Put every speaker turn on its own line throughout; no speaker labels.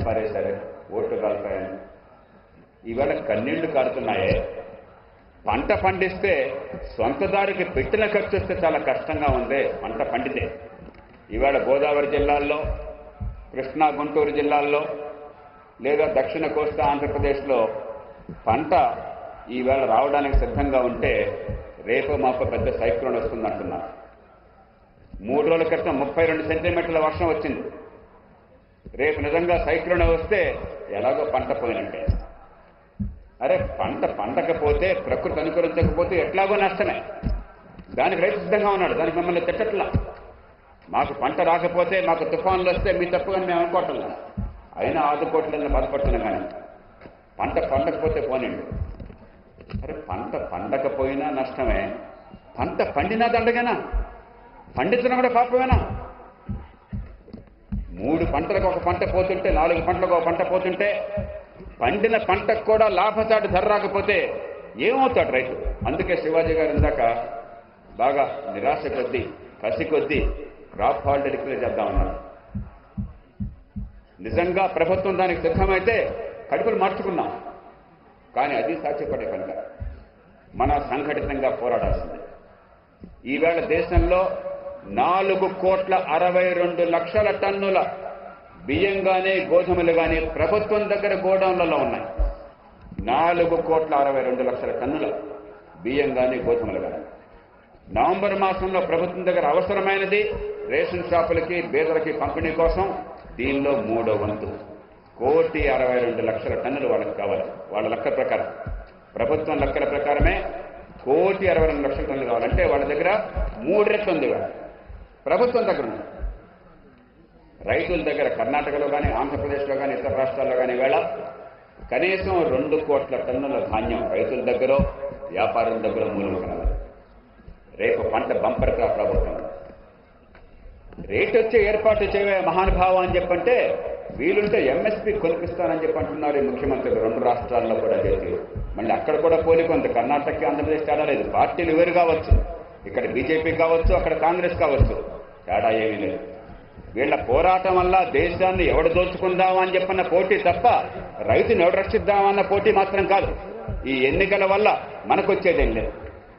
పారేశారు ఓట్లు కాలుతాయని ఈవేళ కన్నీళ్లు కారుతున్నాయే పంట పండిస్తే సొంత దారికి పెట్టిన ఖర్చు వస్తే చాలా కష్టంగా ఉంది పంట పండితే ఈవేళ గోదావరి జిల్లాల్లో కృష్ణా గుంటూరు జిల్లాల్లో లేదా దక్షిణ కోస్తా ఆంధ్రప్రదేశ్లో పంట ఈవేళ రావడానికి సిద్ధంగా ఉంటే రేపు మాకు పెద్ద సైక్లోన్ వస్తుందంటున్నారు మూడు రోజుల క్రితం ముప్పై రెండు సెంటీమీటర్ల వర్షం వచ్చింది రేపు నిజంగా సైక్లోన్ వస్తే ఎలాగో పంట పోయినట్టే అరే పంట పండకపోతే ప్రకృతి అనుకరించకపోతే ఎట్లాగో నష్టమే దానికి రైతు సిద్ధంగా ఉన్నాడు దానికి మిమ్మల్ని తిట్టట్లా మాకు పంట రాకపోతే మాకు తుఫాన్లు వస్తే మీ తప్పుగా మేము అనుకోవటం లేదు అయినా ఆదుకోవట్లేదని బాధపడుతున్నాం కానీ పంట పండకపోతే పోనండి అరే పంట పండకపోయినా నష్టమే పంట పండినా దండగేనా పండించడం కూడా పాపమేనా మూడు పంటలకు ఒక పంట పోతుంటే నాలుగు పంటలకు ఒక పంట పోతుంటే పండిన పంటకు కూడా లాభసాటి ధర రాకపోతే ఏమవుతాడు రైతు అందుకే శివాజీ గారు ఇందాక బాగా నిరాశ కొద్దీ కసి కొద్దీ క్రాప్ హాలిడే డిక్లేర్ చేద్దామన్నారు నిజంగా ప్రభుత్వం దానికి సిద్ధమైతే కడుపులు మార్చుకున్నాం కానీ అది సాధ్యపడే పని కాదు మన సంఘటితంగా పోరాడాల్సిందే ఈవేళ దేశంలో నాలుగు కోట్ల అరవై రెండు లక్షల టన్నుల బియ్యం కానీ గోధుమలు కానీ ప్రభుత్వం దగ్గర గోడౌన్లలో ఉన్నాయి నాలుగు కోట్ల అరవై రెండు లక్షల టన్నుల బియ్యం కానీ గోధుమలు కానీ నవంబర్ మాసంలో ప్రభుత్వం దగ్గర అవసరమైనది రేషన్ షాపులకి బేదలకి పంపిణీ కోసం దీనిలో మూడో వంతు కోటి అరవై రెండు లక్షల టన్నులు వాళ్ళకి కావాలి వాళ్ళ లెక్క ప్రకారం ప్రభుత్వం లెక్కల ప్రకారమే కోటి అరవై రెండు లక్షల టన్నులు కావాలంటే వాళ్ళ దగ్గర మూడు రెట్లు ఉంది వాళ్ళ ప్రభుత్వం దగ్గర ఉంది రైతుల దగ్గర కర్ణాటకలో కానీ ఆంధ్రప్రదేశ్లో కానీ ఇతర రాష్ట్రాల్లో కానీ వేళ కనీసం రెండు కోట్ల టన్నుల ధాన్యం రైతుల దగ్గర వ్యాపారుల దగ్గర మూలముకున్నది రేపు పంట బంపర్గా ప్రభుత్వం రేటు వచ్చే ఏర్పాటు చేయవే మహానుభావం అని చెప్పంటే వీలుంటే ఎంఎస్పీ కొలిపిస్తానని చెప్పి అంటున్నారు ఈ ముఖ్యమంత్రి రెండు రాష్ట్రాల్లో కూడా చేసి మళ్ళీ అక్కడ కూడా పోలికొంది కర్ణాటకకి ఆంధ్రప్రదేశ్ తేడా లేదు పార్టీలు వేరు కావచ్చు ఇక్కడ బీజేపీ కావచ్చు అక్కడ కాంగ్రెస్ కావచ్చు తేడా ఏమీ లేదు వీళ్ళ పోరాటం వల్ల దేశాన్ని ఎవడు దోచుకుందామా అని చెప్పన్న పోటీ తప్ప రైతుని ఎవడు రక్షిద్దామన్న పోటీ మాత్రం కాదు ఈ ఎన్నికల వల్ల మనకొచ్చేదేం లేదు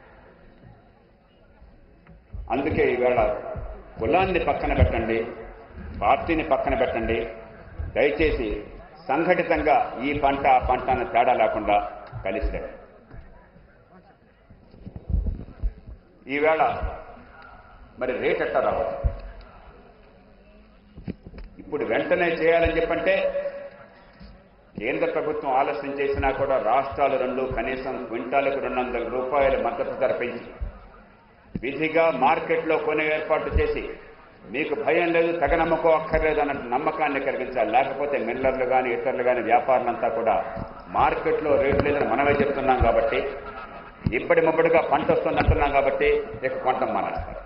అందుకే ఈవేళ కులాన్ని పక్కన పెట్టండి పార్టీని పక్కన పెట్టండి దయచేసి సంఘటితంగా ఈ పంట ఆ పంట అన్న తేడా లేకుండా కలిసి రండి. ఈవేళ మరి రేట్ ఎట్టా రావాలి ఇప్పుడు వెంటనే చేయాలని చెప్పంటే కేంద్ర ప్రభుత్వం ఆలస్యం చేసినా కూడా రాష్ట్రాలు రెండు కనీసం క్వింటాలకు రెండు వందల రూపాయల మద్దతు ధర పెంచి విధిగా మార్కెట్లో కొనే ఏర్పాటు చేసి మీకు భయం లేదు తెగ నమ్మకం అక్కర్లేదు అన్నట్టు నమ్మకాన్ని కలిగించాలి లేకపోతే మిల్లర్లు కానీ ఇతరులు కానీ వ్యాపారులంతా కూడా మార్కెట్లో రేటు లేదని మనమే చెప్తున్నాం కాబట్టి ఇప్పటి ముప్పటిగా పంట వస్తుంది అంటున్నాం కాబట్టి ఇక కొంటాం మానేస్తారు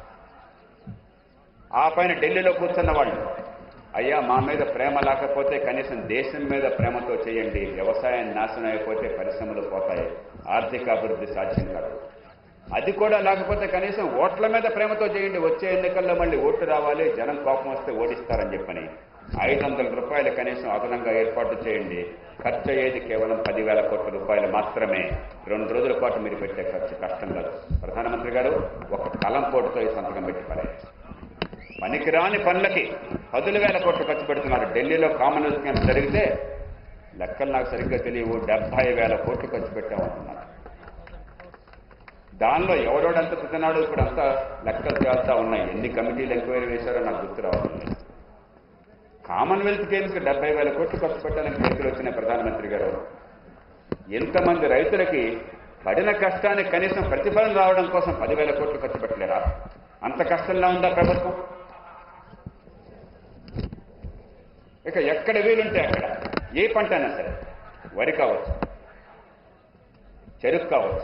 ఆ పైన ఢిల్లీలో కూర్చున్న వాళ్ళు అయ్యా మా మీద ప్రేమ లేకపోతే కనీసం దేశం మీద ప్రేమతో చేయండి వ్యవసాయం నాశనం అయిపోతే పరిశ్రమలు పోతాయి ఆర్థిక అభివృద్ధి సాధ్యం కాదు అది కూడా లేకపోతే కనీసం ఓట్ల మీద ప్రేమతో చేయండి వచ్చే ఎన్నికల్లో మళ్ళీ ఓట్లు రావాలి జనం కోపం వస్తే ఓడిస్తారని చెప్పని ఐదు వందల రూపాయలు కనీసం అదనంగా ఏర్పాటు చేయండి ఖర్చు అయ్యేది కేవలం పదివేల కోట్ల రూపాయలు మాత్రమే రెండు రోజుల పాటు మీరు పెట్టే ఖర్చు కష్టం కాదు ప్రధానమంత్రి గారు ఒక కలం పోటుతో ఈ సంతకం పెట్టి పడారు పనికిరాని పనులకి పదుల వేల కోట్లు ఖర్చు పెడుతున్నారు ఢిల్లీలో కామన్వెల్త్ క్యాంప్ జరిగితే లెక్కలు నాకు సరిగ్గా తెలియవు డెబ్బై వేల కోట్లు ఖర్చు పెట్టామంటున్నారు దానిలో ఎవడోడంత తిన్నాడు ఇప్పుడు అంతా లెక్కలు తేలుతా ఉన్నాయి ఎన్ని కమిటీలు ఎంక్వైరీ వేశారో నాకు గుర్తు రావడం లేదు కామన్వెల్త్ గేమ్స్కి డెబ్బై వేల కోట్లు ఖర్చు పెట్టాలని చేతులు వచ్చిన ప్రధానమంత్రి గారు ఎంతమంది రైతులకి పడిన కష్టానికి కనీసం ప్రతిఫలం రావడం కోసం పదివేల కోట్లు ఖర్చు పెట్టలేరా అంత కష్టంగా ఉందా ప్రభుత్వం ఇక ఎక్కడ వీలుంటే అక్కడ ఏ పంట అయినా సరే వరి కావచ్చు చెరుకు కావచ్చు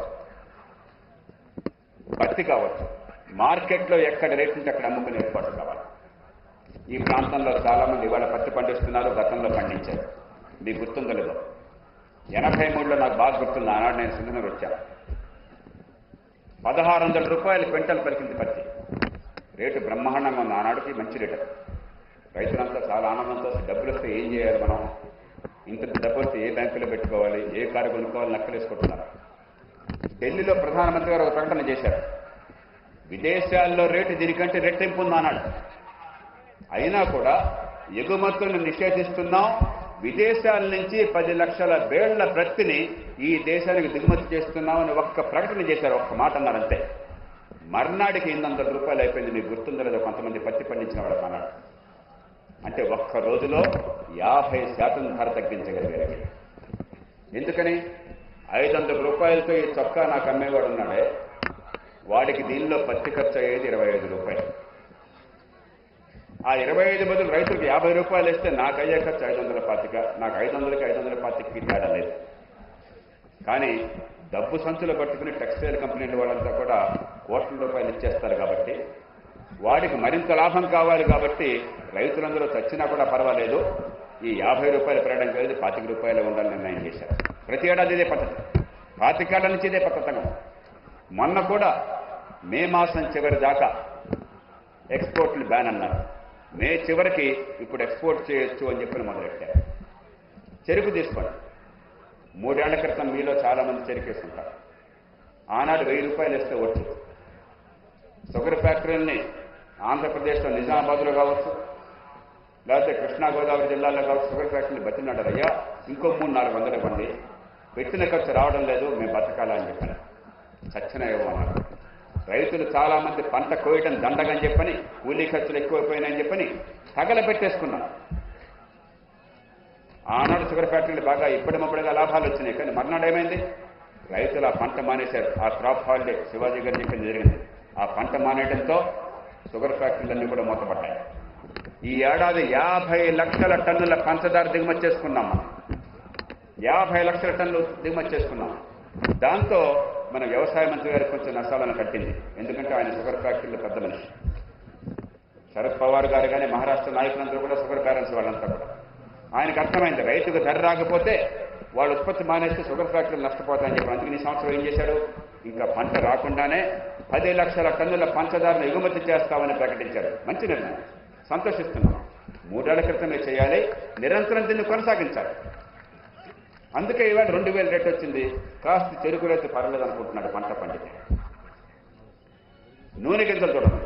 పత్తి కావచ్చు మార్కెట్లో ఎక్కడ రేట్ ఉంటే అక్కడ అమ్ముకునే ఏర్పాటు కావాలి ఈ ప్రాంతంలో చాలా మంది ఇవాళ పత్తి పండిస్తున్నారు గతంలో పండించారు మీకు గుర్తుందో లేదో ఎనభై మూడులో నాకు బాగా గుర్తుంది ఆనాడు నేను సింగనూరు వచ్చాను పదహారు వందల రూపాయలు క్వింటల్ పలికింది పత్తి రేటు బ్రహ్మాండంగా ఉంది ఆనాడుకి మంచి రేటు రైతులంతా చాలా ఆనందంతో అసలు డబ్బులు వస్తే ఏం చేయాలి మనం ఇంత డబ్బు వస్తే ఏ బ్యాంకులో పెట్టుకోవాలి ఏ కారు కొనుక్కోవాలి నక్కలేసుకుంటున్నారు ఢిల్లీలో ప్రధానమంత్రి గారు ఒక ప్రకటన చేశారు విదేశాల్లో రేటు దీనికంటే రెట్టింపు ఉంది అన్నాడు అయినా కూడా ఎగుమతులను నిషేధిస్తున్నాం విదేశాల నుంచి పది లక్షల బేళ్ల ప్రత్తిని ఈ దేశానికి దిగుమతి చేస్తున్నామని ఒక్క ప్రకటన చేశారు ఒక్క మాట అన్నారు అంతే మర్నాడికి ఎనిమిది వందల రూపాయలు అయిపోయింది మీకు గుర్తుందో లేదో కొంతమంది పత్తి పండించిన వాళ్ళకి అన్నాడు అంటే ఒక్క రోజులో యాభై శాతం ధర తగ్గించగలిగారు ఎందుకని ఐదు వందల రూపాయలతో ఈ చొక్కా నాకు అమ్మేవాడు ఉన్నాడే వాడికి దీనిలో పత్తి ఖర్చు అయ్యేది ఇరవై ఐదు రూపాయలు ఆ ఇరవై ఐదు బదులు రైతులకు యాభై రూపాయలు ఇస్తే నాకు అయ్యే ఖర్చు ఐదు వందల పాతిక నాకు ఐదు వందలకి ఐదు వందల పాతికి తేడా లేదు కానీ డబ్బు సంచులు పట్టుకుని టెక్స్టైల్ కంపెనీల వాళ్ళంతా కూడా కోట్ల రూపాయలు ఇచ్చేస్తారు కాబట్టి వాడికి మరింత లాభం కావాలి కాబట్టి రైతులందరూ చచ్చినా కూడా పర్వాలేదు ఈ యాభై రూపాయలు పెరగడం కలిసి పాతిక రూపాయలు ఉండాలని నిర్ణయం చేశారు ప్రతి ఏడాది ఇదే పద్ధతి పాతికేళ్ల నుంచి ఇదే పద్ధతి మొన్న కూడా మే మాసం చివరి దాకా ఎక్స్పోర్ట్లు బ్యాన్ అన్నారు మే చివరికి ఇప్పుడు ఎక్స్పోర్ట్ చేయొచ్చు అని చెప్పి మొదలెట్టారు చెరుకు తీసుకోండి మూడేళ్ల క్రితం మీలో చాలా మంది చెరుకేస్తుంటారు ఆనాడు వెయ్యి రూపాయలు ఇస్తే వచ్చు షుగర్ ఫ్యాక్టరీలని ఆంధ్రప్రదేశ్లో నిజామాబాద్లో కావచ్చు లేకపోతే కృష్ణా గోదావరి జిల్లాలో కావచ్చు షుగర్ ఫ్యాక్టరీని బతిన్నాడు అయ్యా ఇంకో మూడు నాలుగు వందల ఇవ్వండి పెట్టిన ఖర్చు రావడం లేదు మేము బతకాలని చెప్పాను చచ్చిన ఇవ్వమన్నారు రైతులు చాలా మంది పంట కోయటం దండగని చెప్పని కూలీ ఖర్చులు ఎక్కువైపోయినాయని చెప్పని తగలబెట్టేసుకున్నారు ఆనాడు షుగర్ ఫ్యాక్టరీలు బాగా ఇప్పటి ముప్పటిగా లాభాలు వచ్చినాయి కానీ మర్నాడు ఏమైంది రైతులు ఆ పంట మానేశారు ఆ క్రాప్ హాలిడే శివాజీ గారు చెప్పింది జరిగింది ఆ పంట మానేయడంతో షుగర్ ఫ్యాక్టరీలన్నీ కూడా మూతపడ్డాయి ఈ ఏడాది యాభై లక్షల టన్నుల పంచదార దిగుమతి చేసుకున్నాం మనం యాభై లక్షల టన్నులు దిగుమతి చేసుకున్నాం దాంతో మన వ్యవసాయ మంత్రి గారికి కొంచెం నష్టాలను కట్టింది ఎందుకంటే ఆయన షుగర్ ఫ్యాక్టరీలో పెద్ద మనిషి శరద్ పవార్ గారు కానీ మహారాష్ట్ర నాయకులందరూ కూడా షుగర్ బ్యాలెన్స్ వాళ్ళంతా కూడా ఆయనకు అర్థమైంది రైతుకు ధర రాకపోతే వాళ్ళు ఉత్పత్తి మానేస్తే షుగర్ ఫ్యాక్టరీలు నష్టపోతాయని చెప్పి అందుకని ఈ సంవత్సరం ఏం చేశాడు ఇంకా పంట రాకుండానే పది లక్షల టన్నుల పంచదారను ఎగుమతి చేస్తామని ప్రకటించారు మంచి నిర్ణయం సంతోషిస్తున్నాం మూడేళ్ల క్రితమే చేయాలి నిరంతరం దీన్ని కొనసాగించాలి అందుకే ఇవాళ రెండు వేల రేట్ వచ్చింది కాస్త చెరుకు రైతు పర్లేదు అనుకుంటున్నాడు పంట పండితే నూనె గింజలు చూడండి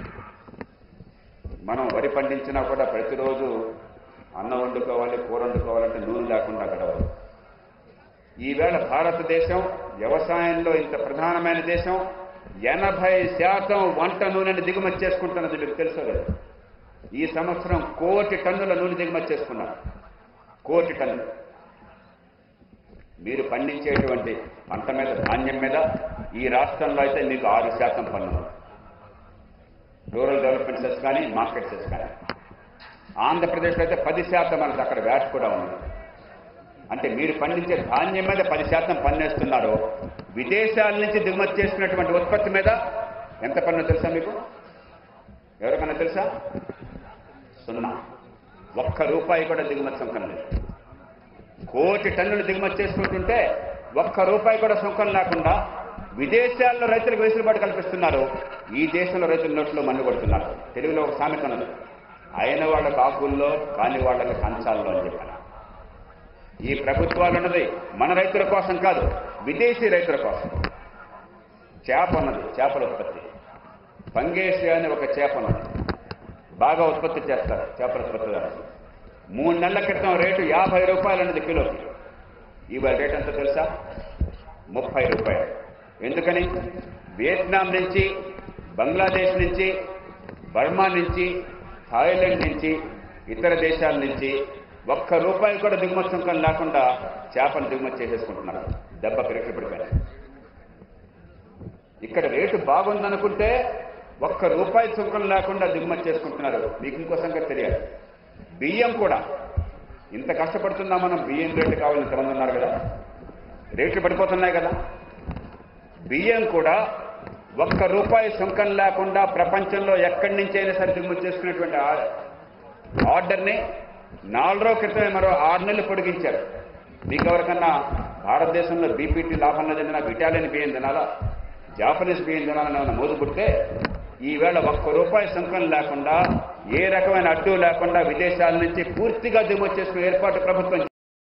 మనం వరి పండించినా కూడా ప్రతిరోజు అన్నం వండుకోవాలి కూర వండుకోవాలంటే నూనె లేకుండా గడవదు ఈవేళ భారతదేశం వ్యవసాయంలో ఇంత ప్రధానమైన దేశం ఎనభై శాతం వంట నూనెని దిగుమతి చేసుకుంటున్నది మీకు తెలుసో లేదు ఈ సంవత్సరం కోటి టన్నుల నూనె దిగుమతి చేసుకున్నారు కోటి టన్నులు మీరు పండించేటువంటి పంట మీద ధాన్యం మీద ఈ రాష్ట్రంలో అయితే మీకు ఆరు శాతం పన్ను రూరల్ డెవలప్మెంట్ సెస్ కానీ మార్కెట్ సెస్ కానీ ఆంధ్రప్రదేశ్లో అయితే పది శాతం మనకు అక్కడ వ్యాట్ కూడా ఉంది అంటే మీరు పండించే ధాన్యం మీద పది శాతం పన్నేస్తున్నారు విదేశాల నుంచి దిగుమతి చేసుకున్నటువంటి ఉత్పత్తి మీద ఎంత పన్ను తెలుసా మీకు ఎవరికన్నా తెలుసా సున్నా ఒక్క రూపాయి కూడా దిగుమతి సుంకం లేదు కోటి టన్నులు దిగుమతి చేసుకుంటుంటే ఒక్క రూపాయి కూడా సుంకం లేకుండా విదేశాల్లో రైతులకు వెసులుబాటు కల్పిస్తున్నారు ఈ దేశంలో రైతుల నోట్లో మన్ను కొడుతున్నారు తెలుగులో ఒక సామెత ఉన్నది అయిన వాళ్ళకి ఆకుల్లో కాని వాళ్ళకి కంచాల్లో అని చెప్పాను ఈ ప్రభుత్వాలు ఉన్నది మన రైతుల కోసం కాదు విదేశీ రైతుల కోసం చేప ఉన్నది చేపల ఉత్పత్తి పంగేసి అనే ఒక చేప ఉన్నది బాగా ఉత్పత్తి చేస్తారు చేపల ఉత్పత్తిదారులు మూడు నెలల క్రితం రేటు యాభై రూపాయలు అన్నది కిలోకి ఇవాళ రేట్ ఎంత తెలుసా ముప్పై రూపాయలు ఎందుకని వియత్నాం నుంచి బంగ్లాదేశ్ నుంచి బర్మా నుంచి థాయిలాండ్ నుంచి ఇతర దేశాల నుంచి ఒక్క రూపాయి కూడా దిగుమతి సుంకం లేకుండా చేపలు దిగుమతి చేసేసుకుంటున్నారు దెబ్బ పెరిగి పడిపోయారు ఇక్కడ రేటు బాగుందనుకుంటే ఒక్క రూపాయి సుంకం లేకుండా దిగుమతి చేసుకుంటున్నారు మీకు ఇంకో సంగతి తెలియాలి బియ్యం కూడా ఇంత కష్టపడుతున్నా మనం బియ్యం రేటు కావాలని ఇంతమంది ఉన్నారు కదా రేట్లు పడిపోతున్నాయి కదా బియ్యం కూడా ఒక్క రూపాయి సుంకం లేకుండా ప్రపంచంలో ఎక్కడి నుంచి అయినా సరే దిగుమతి చేసుకునేటువంటి ఆ- ఆర్డర్ని నాలుగు రోజుల క్రితమే మరో ఆరు నెలలు పొడిగించారు మీకు ఎవరికన్నా భారతదేశంలో బీపీటీ లాభంలో చెందిన ఇటాలియన్ బియ్యం తినాలా జాపనీస్ బియ్యం తినాలని ఏమైనా మోదు పుడితే ఈవేళ ఒక్క రూపాయి సుంకం లేకుండా ఏ రకమైన అడ్డు లేకుండా విదేశాల నుంచి పూర్తిగా దిగొచ్చేసుకునే ఏర్పాటు ప్రభుత్వం